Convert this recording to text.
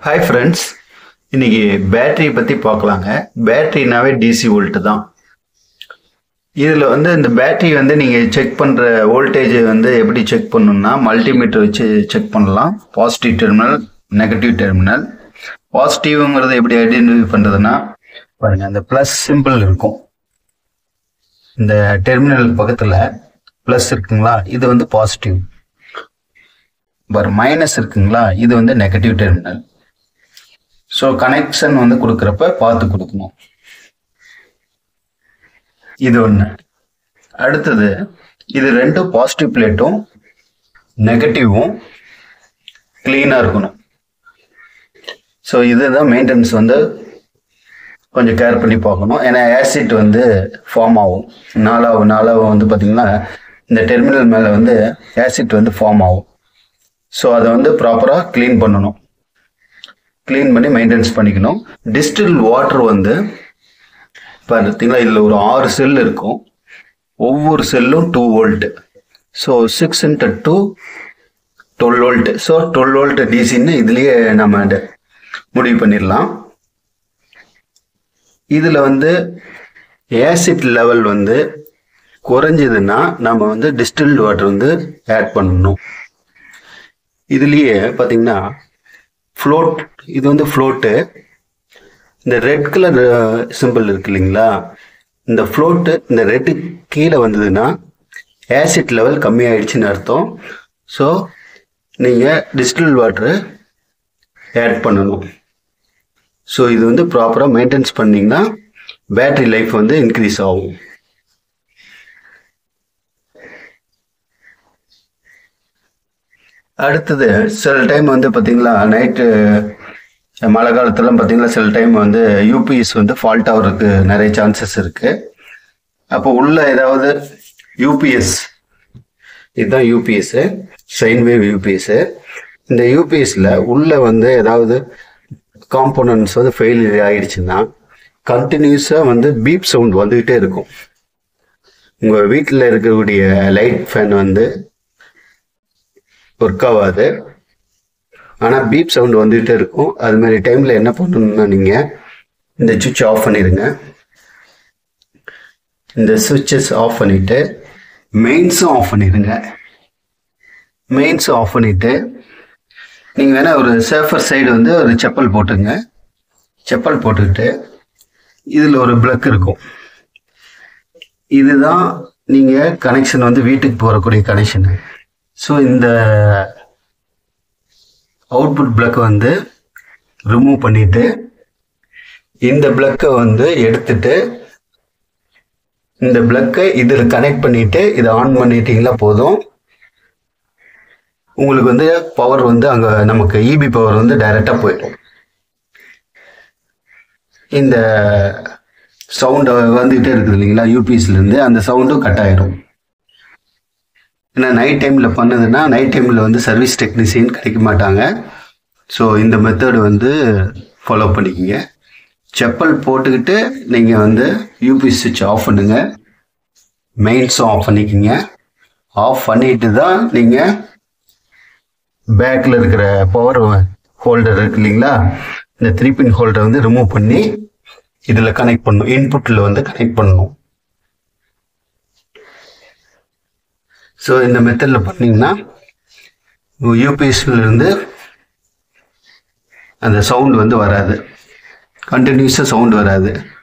hi friends இன்னைக்கு battery பற்றி பார்க்கலாங்க பேட்டரினாவே டிசி வோல்ட் தான் இதில் வந்து இந்த பேட்டரி வந்து நீங்கள் செக் பண்ணுற வோல்டேஜ் வந்து எப்படி செக் பண்ணணும்னா மல்டிமீட்டர் வச்சு செக் பண்ணலாம் பாசிட்டிவ் டெர்மினல் நெகட்டிவ் டெர்மினல் பாசிட்டிவ்ங்கிறது எப்படி ஐடென்டிஃபை பண்ணுறதுன்னா பாருங்க அந்த ப்ளஸ் சிம்பிள் இருக்கும் இந்த டெர்மினல் பக்கத்தில் ப்ளஸ் இருக்குங்களா இது வந்து பாசிட்டிவ் பாரு மைனஸ் இருக்குங்களா இது வந்து நெகட்டிவ் டெர்மினல் ஸோ கனெக்ஷன் வந்து கொடுக்குறப்ப பார்த்து கொடுக்கணும் இது ஒன்று அடுத்தது இது ரெண்டும் பாசிட்டிவ் பிளேட்டும் நெகட்டிவும் க்ளீனாக இருக்கணும் ஸோ இதுதான் மெயின்டெனன்ஸ் வந்து கொஞ்சம் கேர் பண்ணி பார்க்கணும் ஏன்னா ஆசிட் வந்து ஃபார்ம் ஆகும் நாலாவது நாலாவது வந்து பார்த்திங்கன்னா இந்த டெர்மினல் மேலே வந்து ஆசிட் வந்து ஃபார்ம் ஆகும் ஸோ அதை வந்து ப்ராப்பராக க்ளீன் பண்ணணும் க்ளீன் பண்ணி மெயின்டெனன்ஸ் பண்ணிக்கணும் டிஸ்டில் வாட்டர் வந்து பார்த்தீங்களா இதில் ஒரு ஆறு செல் இருக்கும் ஒவ்வொரு செல்லும் two volt so six into two twelve volt so twelve volt டிசின்னு இதுலேயே நம்ம ட- முடிவு பண்ணிடலாம் இதில் வந்து ஏசிட் லெவல் வந்து குறைஞ்சதுன்னா நம்ம வந்து டிஸ்டில்டு வாட்டர் வந்து ஆட் பண்ணணும் இதுலேயே பார்த்தீங்கன்னா ஃப்ளோட் இது வந்து ஃப்ளோட்டு இந்த ரெட் கலர் சிம்பிள் இருக்கு இல்லைங்களா இந்த ஃப்ளோட்டு இந்த ரெட்டு கீழே வந்ததுன்னா ஆசிட் லெவல் கம்மியாயிடுச்சுன்னு அர்த்தம் ஸோ நீங்கள் டிஸ்டில் வாட்டரு ஆட் பண்ணணும் ஸோ இது வந்து ப்ராப்பராக மெயின்டைன்ஸ் பண்ணிங்கன்னா பேட்டரி லைஃப் வந்து இன்க்ரீஸ் ஆகும் அடுத்தது சில டைம் வந்து பார்த்தீங்களா நைட்டு மழை காலத்துலாம் பார்த்தீங்கன்னா சில டைம் வந்து யூபிஎஸ் வந்து ஃபால்ட் ஆகிறதுக்கு நிறைய சான்சஸ் இருக்குது அப்போ உள்ள ஏதாவது யூபிஎஸ் இதுதான் யூபிஎஸ்ஸு சைன் வேவ் யூபிஎஸ்ஸு இந்த யூபிஎஸ்ல உள்ள வந்து ஏதாவது காம்போனன்ட்ஸ் வந்து ஃபெயிலியர் ஆயிடுச்சுன்னா கண்டினியூஸாக வந்து பீப் சவுண்ட் வந்துக்கிட்டே இருக்கும் உங்கள் வீட்டில் இருக்கக்கூடிய லைட் ஃபேன் வந்து ஒர்க் ஆகாது ஆனால் பீப் சவுண்ட் வந்துகிட்டே இருக்கும் அது மாதிரி டைமில் என்ன பண்ணணும்னா நீங்கள் இந்த சுவிட்ச் ஆஃப் பண்ணிடுங்க இந்த சுவிட்சஸ் ஆஃப் பண்ணிவிட்டு மெயின்ஸும் ஆஃப் பண்ணிடுங்க மெயின்ஸும் ஆஃப் பண்ணிவிட்டு நீங்கள் வேணால் ஒரு சேஃபர் சைடு வந்து ஒரு செப்பல் போட்டுங்க செப்பல் போட்டுக்கிட்டு இதில் ஒரு பிளக் இருக்கும் இதுதான் நீங்கள் கனெக்ஷன் வந்து வீட்டுக்கு போகக்கூடிய கனெக்ஷனு ஸோ இந்த அவுட்புட் பிளக் வந்து ரிமூவ் பண்ணிட்டு இந்த பிளக்கை வந்து எடுத்துட்டு இந்த பிளக்கை இதில் கனெக்ட் பண்ணிட்டு இதை ஆன் பண்ணிட்டீங்களா போதும் உங்களுக்கு வந்து பவர் வந்து அங்கே நமக்கு இபி பவர் வந்து டைரெக்டாக போயிடும் இந்த சவுண்டு வந்துகிட்டே இருக்குது இல்லைங்களா யூபிஎஸ்லேருந்து அந்த சவுண்டும் கட் ஆயிடும் ஏன்னா நைட் டைமில் பண்ணுதுன்னா நைட் டைமில் வந்து சர்வீஸ் டெக்னீஷியன் கிடைக்க மாட்டாங்க ஸோ இந்த மெத்தட் வந்து ஃபாலோ பண்ணிக்கோங்க செப்பல் போட்டுக்கிட்டு நீங்கள் வந்து யூபிஎஸ் சுவிட்ச் ஆஃப் பண்ணுங்க மெயின்ஸும் ஆஃப் பண்ணிக்கோங்க ஆஃப் பண்ணிட்டு தான் நீங்கள் பேக்கில் இருக்கிற பவர் ஹோல்டர் இருக்கு இல்லைங்களா இந்த த்ரீ பின் ஹோல்டரை வந்து ரிமூவ் பண்ணி இதில் கனெக்ட் பண்ணணும் இன்புட்டில் வந்து கனெக்ட் பண்ணணும் ஸோ இந்த மெத்தடில் பண்ணீங்கன்னா யூபிஎஸ்ல இருந்து அந்த சவுண்ட் வந்து வராது கண்டினியூஸாக சவுண்ட் வராது